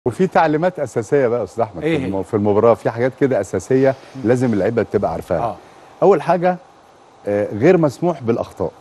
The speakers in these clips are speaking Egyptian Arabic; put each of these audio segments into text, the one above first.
وفي تعليمات اساسيه بقى يا استاذ احمد إيه في هي؟ الم- في المباراه في حاجات كده اساسيه لازم اللعيبه تبقى عارفاها اه اول حاجه آه، غير مسموح بالاخطاء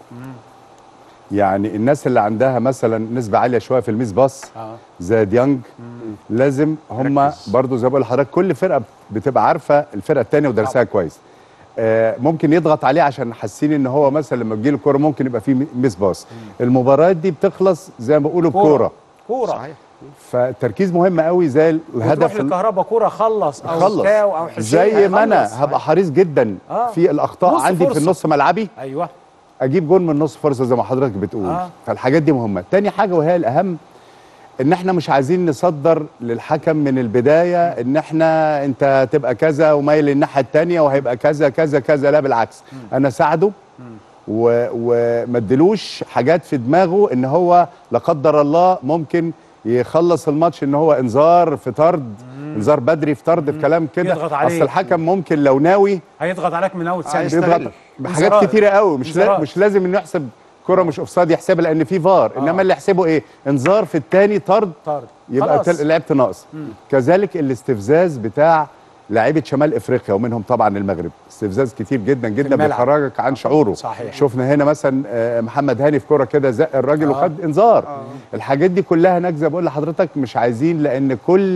يعني الناس اللي عندها مثلا نسبه عاليه شويه في الميس باص اه زي ديانج لازم هم ركز. برضو زي ما بقول لحضرتك كل فرقه بتبقى عارفه الفرقه الثانيه ودرسها كويس آه، ممكن يضغط عليه عشان حاسين ان هو مثلا لما تجيله الكوره ممكن يبقى فيه ميس باص المباريات دي بتخلص زي ما بيقولوا بكوره كوره صحيح فالتركيز مهم قوي زي وتروح الهدف للكهرباء كوره خلص او خلص كاو او حسين زي ما انا هيخلص. هبقى حريص جدا آه. في الاخطاء نص عندي في فرصة. النص ملعبي ايوه اجيب جول من نص فرصه زي ما حضرتك بتقول آه. آه. فالحاجات دي مهمه تاني حاجه وهي الاهم ان احنا مش عايزين نصدر للحكم من البدايه ان احنا انت تبقى كذا ومايل الناحيه التانيه وهيبقى كذا كذا كذا لا بالعكس انا ساعده و- وما ادلوش حاجات في دماغه ان هو لا قدر الله ممكن يخلص الماتش ان هو انذار في طرد انذار بدري في طرد في كلام كده يضغط عليه. اصل الحكم ممكن لو ناوي هيضغط عليك من اول ثانيه عايز يستغل. بيضغط بحاجات انذارات. كتيره قوي مش لا انذارات. مش لازم انه يحسب كره مش اوفسايد يحسبها لان في فار آه. انما اللي يحسبه ايه انذار في الثاني طرد طرد يبقى خلاص. تل- لعبت ناقص كذلك الاستفزاز بتاع لعيبه شمال افريقيا ومنهم طبعا المغرب استفزاز كتير جدا جدا الملعب. بيخرجك عن شعوره صحيح. شفنا هنا مثلا آه، محمد هاني في كره كده زق الراجل آه. وخد انذار الحاجات دي كلها هناك زي ما بقول لحضرتك مش عايزين لان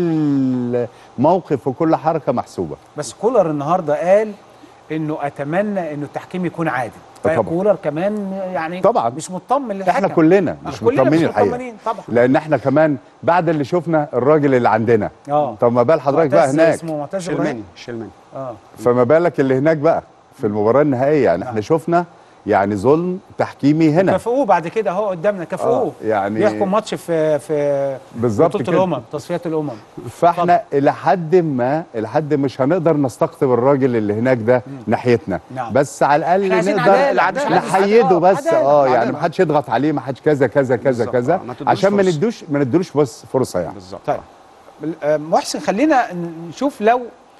كل موقف وكل حركه محسوبه بس كولر النهارده قال انه اتمنى انه التحكيم يكون عادل طبعا. فكولر كمان يعني طبعا. مش مطمن للحكم احنا كلنا آه، مش كلنا مطمنين مش الحقيقه مطمنين طبعا لان احنا كمان بعد اللي شفنا الراجل اللي عندنا اه طب ما بال حضرتك بقى معتز هناك اسمه معتز إبراهيم. شلماني شلماني اه فما بالك اللي هناك بقى في المباراه النهائيه يعني احنا شفنا يعني ظلم تحكيمي هنا كافئوه بعد كده اهو قدامنا كافئوه آه، يعني- يحكم ماتش في في بالظبط بطوله كده. الامم تصفيات الامم فاحنا الى حد ما الى حد مش هنقدر نستقطب الراجل اللي هناك ده ناحيتنا نعم. بس على الاقل إحنا عايزين نقدر عدالة، مش عايزين نحيده عدالة. بس عدالة. اه يعني عدالة. ما حدش يضغط عليه ما حدش كذا كذا كذا بالظبط، كذا آه، ما تدلوش عشان ما فرصة. ندوش ما ندلوش بس فرصه يعني بالظبط طيب آه، محسن خلينا نشوف لو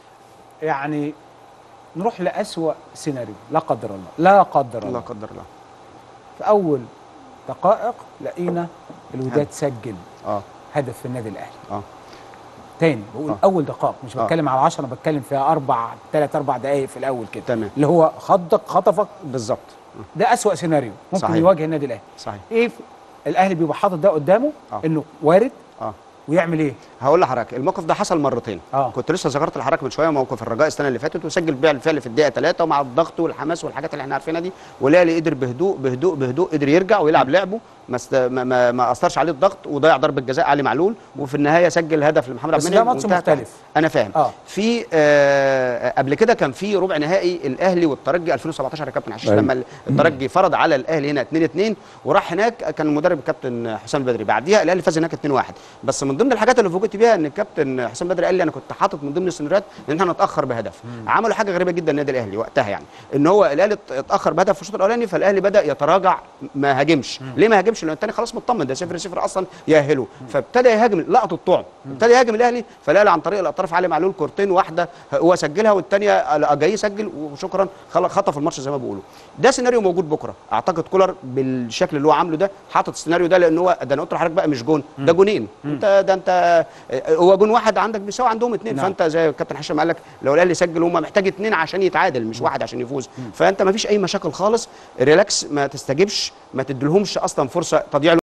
يعني نروح لأسوأ سيناريو لا قدر الله لا قدر لا الله قدر الله في أول دقائق لقينا الوداد سجل اه هدف في النادي الأهلي اه تاني بقول آه. أول دقائق مش آه. بتكلم على 10 أنا بتكلم في أربع ثلاث أربع دقايق في الأول كده تمام. اللي هو خضك خطفك بالظبط ده أسوأ سيناريو ممكن صحيح. يواجه النادي الأهلي صحيح إيه الأهلي بيبقى حاطط ده قدامه آه. إنه وارد اه ويعمل إيه هقول لحضرتك الموقف ده حصل مرتين آه. كنت لسه ذكرت لحضرتك من شويه موقف الرجاء السنه اللي فاتت وسجل بالفعل في الدقيقه 3 ومع الضغط والحماس والحاجات اللي احنا عارفينها دي والاهلي قدر بهدوء بهدوء بهدوء قدر يرجع ويلعب لعبه ما است... ما, ما, ما اثرش عليه الضغط وضيع ضربه جزاء علي معلول وفي النهايه سجل هدف لمحمد عبد بس ده المنعم ماتش وانتهت- مختلف. انا فاهم آه. في آه قبل كده كان في ربع نهائي الاهلي والترجي 2017 يا كابتن حشيش أيوة. لما الترجي فرض على الاهلي هنا 2 2 وراح هناك كان المدرب الكابتن حسام البدري بعديها الاهلي فاز هناك 2 1 بس من ضمن الحاجات اللي فوجئت بيها ان الكابتن حسام البدري قال لي انا كنت حاطط من ضمن السيناريوهات ان احنا نتاخر بهدف عملوا حاجه غريبه جدا النادي الاهلي وقتها يعني ان هو الاهلي اتاخر بهدف في الشوط الاولاني فالاهلي بدا يتراجع ما هاجمش ليه ما هاجمش لان الثاني خلاص مطمن ده 0 0 اصلا يأهله فابتدى يهاجم لقط الطعم ابتدى يهاجم الاهلي فالاهلي عن طريق الاطراف علي معلول كورتين واحده هو سجلها والثانيه جاي يسجل وشكرا خل- خطف الماتش زي ما بيقولوا ده سيناريو موجود بكره اعتقد كولر بالشكل اللي هو عامله ده حاطط السيناريو ده لان هو ده انا قلت لحضرتك بقى مش جون ده جونين انت ده انت هو جون واحد عندك بيساوي عندهم اثنين نعم. فانت زي الكابتن هشام قال لك لو الاهلي سجل هم محتاج اثنين عشان يتعادل مش واحد عشان يفوز فانت ما فيش اي مشاكل خالص ريلاكس ما تستجبش ما تديلهمش اصلا فرصه تضيع